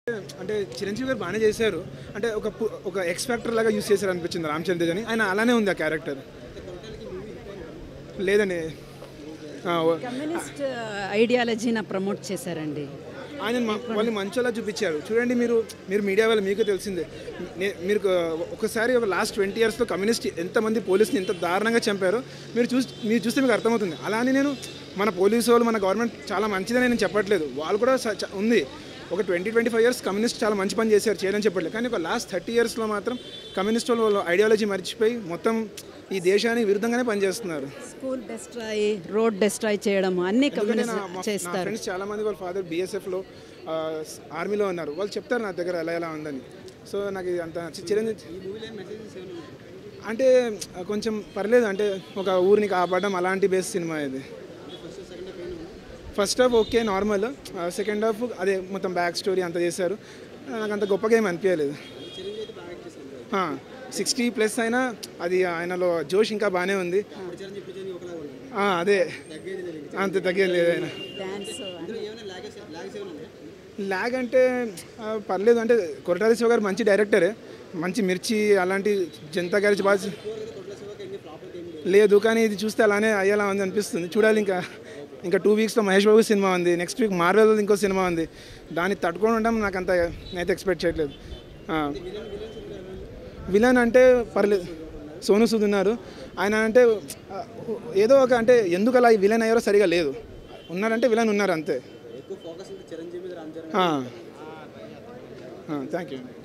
అంటే చిరంజీవి గారు బాగానే చేశారు అంటే ఒక పు- ఒక ఎక్స్పెక్టర్ లాగా యూస్ చేశారు అనిపించింది రామచంద్ర తేజ్ అని ఆయన అలానే ఉంది ఆ క్యారెక్టర్ లేదండి ఆ, ఓ- కమ్యూనిస్ట్ ఐడియాలజీని ప్రమోట్ చేశారండి ఆయన మ- వాళ్ళని మంచోలా చూపించారు చూడండి మీరు మీరు మీడియా వాళ్ళు మీకు తెలిసిందే నే- మీరు ఒకసారి ఒక లాస్ట్ ట్వంటీ ఇయర్స్లో కమ్యూనిస్ట్ ఎంతమంది పోలీసుని ఎంత దారుణంగా చంపారో మీరు చూసి మీరు చూస్తే మీకు అర్థమవుతుంది అలానే నేను మన పోలీసు వాళ్ళు మన గవర్నమెంట్ చాలా మంచిదని నేను చెప్పట్లేదు వాళ్ళు కూడా స- చ- ఉంది ఒక twenty twenty five years communist చాలా మంచి పని చేశారు చేయని చెప్పట్లేదు కానీ ఒక లాస్ట్ థర్టీ ఇయర్స్లో మాత్రం కమ్యూనిస్ట్ వాళ్ళు వాళ్ళ ఐడియాలజీ మర్చిపోయి మొత్తం ఈ దేశానికి విరుద్ధంగానే పనిచేస్తున్నారు స్కూల్ డెస్ట్రాయ్ రోడ్ డెస్ట్రాయ్ చేయడం అన్ని ఎందుకంటే నా- మా- కమ్యూనిస్ట్ నా చేస్తారు ఫ్రెండ్స్ చాలా మంది వాళ్ళ ఫాదర్ బీఎస్ఎఫ్లో ఆర్మీలో ఉన్నారు వాళ్ళు చెప్తారు నా దగ్గర ఎలా ఎలా ఉందని సో నాకు ఇది అంత నచ్చి- చిరంజీవి అంటే ఆ, కొంచెం పర్లేదు అంటే ఒక ఊరిని కాపాడడం అలాంటి బేస్ సినిమా ఇది first half okay normal second half అదే మొత్తం బ్యాక్ స్టోరీ అంత చేశారు ఆ, నాకు అంత గొప్పగా ఏమి అనిపించలేదు సిక్స్టీ ప్లస్ అయినా అది ఆయనలో జోష్ ఇంకా బాగానే ఉంది ఆ, అదే అంత తగ్గేది లేదు ఆయన డ్యాన్స్ ల్యాగ్ అంటే ఆ, పర్లేదు అంటే కొరటాల శివ గారు మంచి డైరెక్టరే మంచి మిర్చి అలాంటి జనతా గారి బాగా లేదు కానీ ఇది చూస్తే అలానే అయ్యేలా ఉంది అనిపిస్తుంది చూడాలి ఇంకా ఇంకా టూ వీక్స్లో మహేష్ బాబు సినిమా ఉంది నెక్స్ట్ వీక్ మార్వెల్ ఇంకో సినిమా ఉంది దాన్ని తట్టుకొని ఉండడం నాకు అంత నేనైతే ఎక్స్పెక్ట్ చేయట్లేదు విలన్ అంటే పర్లేదు సోను సూద్ ఉన్నారు ఆయన అంటే ఆ, ఏదో ఒక అంటే ఎందుకు అలా ఈ విలన్ అయ్యారో సరిగా లేదు ఉన్నారంటే విలన్ ఉన్నారు అంతే థ్యాంక్ యూ